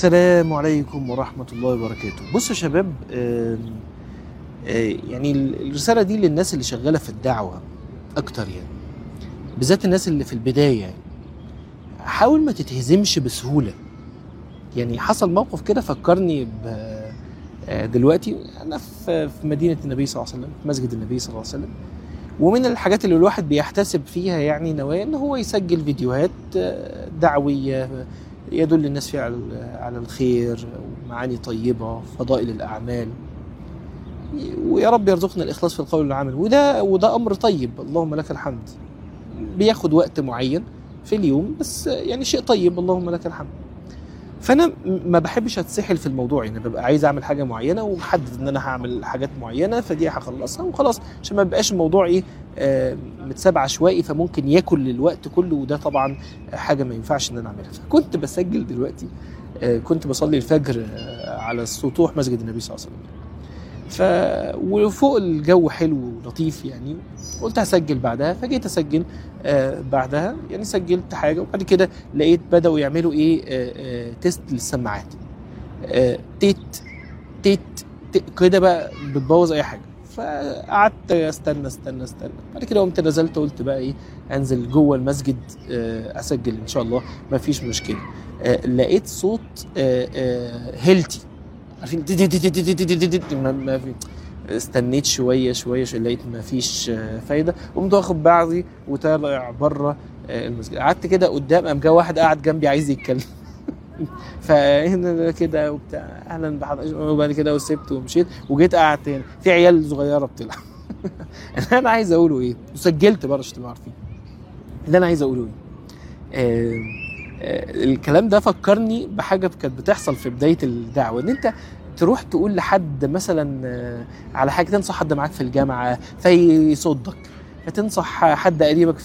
السلام عليكم ورحمة الله وبركاته بصوا يا شباب آم، آه، يعني ال- الرسالة دي للناس اللي شغالة في الدعوة أكتر يعني بالذات الناس اللي في البداية يعني حاول ما تتهزمش بسهولة يعني حصل موقف كده فكرني ب آه، دلوقتي أنا في في مدينة النبي صلى الله عليه وسلم في مسجد النبي صلى الله عليه وسلم ومن الحاجات اللي الواحد بيحتسب فيها يعني نوايا ان هو يسجل فيديوهات آه، دعويه يدل الناس فيها على على الخير ومعاني طيبه فضائل الاعمال ويا رب يرزقنا الاخلاص في القول والعمل وده وده امر طيب اللهم لك الحمد بياخد وقت معين في اليوم بس يعني شيء طيب اللهم لك الحمد فانا م- ما بحبش اتسحل في الموضوع يعني ببقى عايز اعمل حاجه معينه ومحدد ان انا هعمل حاجات معينه فدي هخلصها وخلاص عشان ما يبقاش الموضوع ايه آه، متساب عشوائي فممكن ياكل الوقت كله وده طبعا حاجه ما ينفعش ان انا اعملها فكنت بسجل دلوقتي آه، كنت بصلي الفجر آه، على السطوح مسجد النبي صلى الله عليه وسلم ف وفوق الجو حلو ولطيف يعني قلت هسجل بعدها فجيت اسجل آه بعدها يعني سجلت حاجه وبعد كده لقيت بداوا يعملوا ايه آه آه تيست للسماعات آه تيت تيت, تيت كده بقى بتبوظ اي حاجه فقعدت استنى استنى استنى بعد كده قمت نزلت قلت بقى ايه انزل جوه المسجد آه اسجل ان شاء الله ما فيش مشكله آه لقيت صوت آه آه هيلتي عارفين دي- دي- دي- دي- دي- دي- دي- دي- دي- ما- ما في استنيت شويه شويه شوية، لقيت ما فيش آه، فايده قمت واخد بعضي وطالع بره آه، المسجد قعدت كده قدام قام جه واحد قاعد جنبي عايز يتكلم فهنا كده وبتاع اهلا بحضرتك وبعد كده وسبت ومشيت وجيت قعدت هنا في عيال صغيره بتلعب اللي انا عايز اقوله ايه وسجلت بره عشان تبقوا عارفين اللي انا عايز اقوله ايه آه آه الكلام ده فكرني بحاجه كانت بتحصل في بدايه الدعوه ان انت تروح تقول لحد مثلا آه، على حاجه تنصح حد معاك في الجامعه فيصدك فتنصح حد قريبك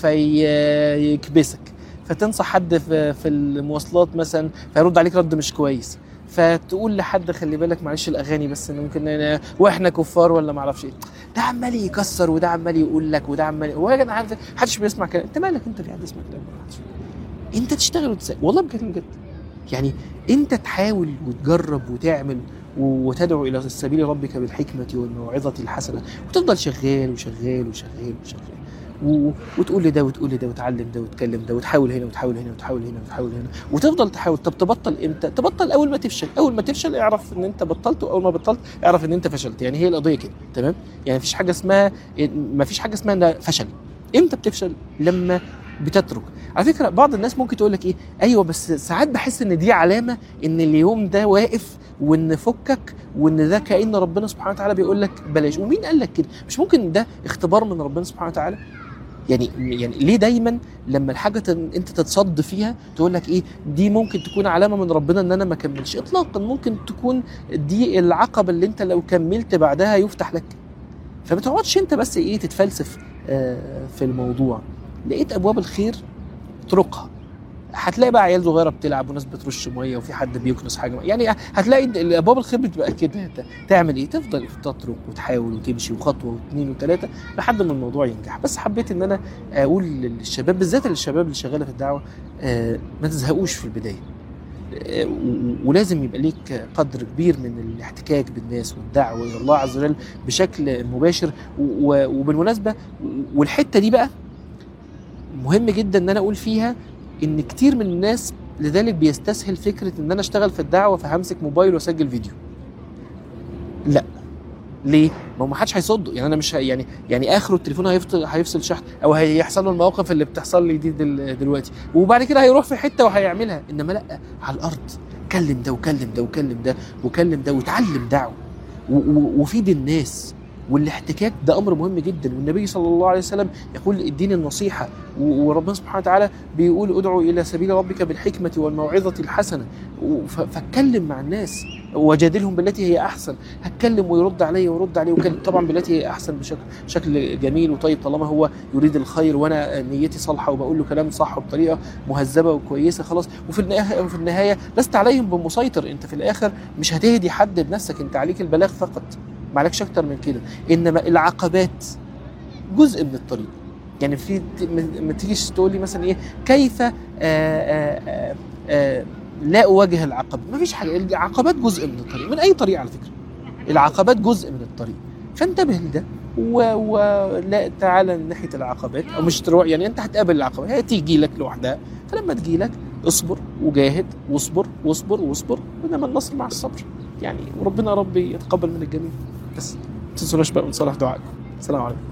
فيكبسك فتنصح حد في في المواصلات مثلا فيرد عليك رد مش كويس فتقول لحد خلي بالك معلش الاغاني بس إن ممكن أنا واحنا كفار ولا ما اعرفش ايه ده عمال يكسر وده عمال يقول لك وده عمال هو يا جدع عارف محدش بيسمع كلام انت مالك انت اللي قاعد تسمع كلام محدش انت تشتغل وتسأل والله بجد بجد يعني انت تحاول وتجرب وتعمل وتدعو الى سبيل ربك بالحكمه والموعظه الحسنه وتفضل شغال وشغال وشغال وشغال و... وتقول لده وتقول لده وتعلم ده وتكلم ده وتحاول هنا وتحاول هنا وتحاول هنا وتحاول هنا وتفضل تحاول طب تبطل امتى؟ تبطل اول ما تفشل، اول ما تفشل اعرف ان انت بطلت واول ما بطلت اعرف ان انت فشلت، يعني هي القضيه كده تمام؟ يعني مفيش حاجه اسمها ما فيش حاجه اسمها إنها فشل. امتى بتفشل؟ لما بتترك. على فكره بعض الناس ممكن تقول لك ايه؟ ايوه بس ساعات بحس ان دي علامه ان اليوم ده واقف وان فكك وان ده كأن ربنا سبحانه وتعالى بيقول لك بلاش، ومين قال لك كده؟ مش ممكن ده اختبار من ربنا سبحانه وتعالى؟ يعني يعني ليه دايما لما الحاجه تن- انت تتصد فيها تقول لك ايه دي ممكن تكون علامه من ربنا ان انا ما اكملش اطلاقا ممكن تكون دي العقبه اللي انت لو كملت بعدها يفتح لك فما تقعدش انت بس ايه تتفلسف آه، في الموضوع لقيت ابواب الخير اطرقها هتلاقي بقى عيال صغيره بتلعب وناس بترش ميه وفي حد بيكنس حاجه يعني هتلاقي ال- ابواب الخير بتبقى كده ت- تعمل ايه تفضل تترك وتحاول وتمشي وخطوه واثنين وثلاثه لحد ما الموضوع ينجح بس حبيت ان انا اقول للشباب بالذات للشباب اللي شغاله في الدعوه آه، ما تزهقوش في البدايه آه، و- ولازم يبقى ليك قدر كبير من الاحتكاك بالناس والدعوه الى الله عز وجل بشكل مباشر و- وبالمناسبه والحته دي بقى مهم جدا ان انا اقول فيها ان كتير من الناس لذلك بيستسهل فكره ان انا اشتغل في الدعوه فهمسك موبايل واسجل فيديو لا ليه؟ ما هو ما حدش هيصده يعني انا مش ه- يعني يعني اخره التليفون هيفصل هيفصل شحن او هيحصل له المواقف اللي بتحصل لي دي دل دلوقتي وبعد كده هيروح في حته وهيعملها انما لا على الارض كلم ده وكلم ده وكلم ده وكلم ده وتعلم دعوه و- و- وفيد الناس والاحتكاك ده امر مهم جدا والنبي صلى الله عليه وسلم يقول الدين النصيحه و- وربنا سبحانه وتعالى بيقول ادعوا الى سبيل ربك بالحكمه والموعظه الحسنه و- ف- فاتكلم مع الناس وجادلهم بالتي هي احسن هتكلم ويرد علي ويرد عليه وكلم طبعا بالتي هي احسن بشكل شكل جميل وطيب طالما هو يريد الخير وانا نيتي صالحه وبقول له كلام صح وبطريقه مهذبه وكويسه خلاص وفي النهايه وفي النهايه لست عليهم بمسيطر انت في الاخر مش هتهدي حد بنفسك انت عليك البلاغ فقط ما عليكش اكتر من كده انما العقبات جزء من الطريق يعني في ما تيجيش تقول لي مثلا ايه كيف آآ آآ آآ لا اواجه العقبه مفيش حاجه العقبات جزء من الطريق من اي طريق على فكره العقبات جزء من الطريق فانتبه لده و... ولا تعالى من ناحيه العقبات او مش تروح يعني انت هتقابل العقبات هي تيجي لك لوحدها فلما تجي لك اصبر وجاهد واصبر واصبر واصبر انما النصر مع الصبر يعني وربنا ربي يتقبل من الجميع بس ما تنسوناش بقى من صالح دعائكم السلام عليكم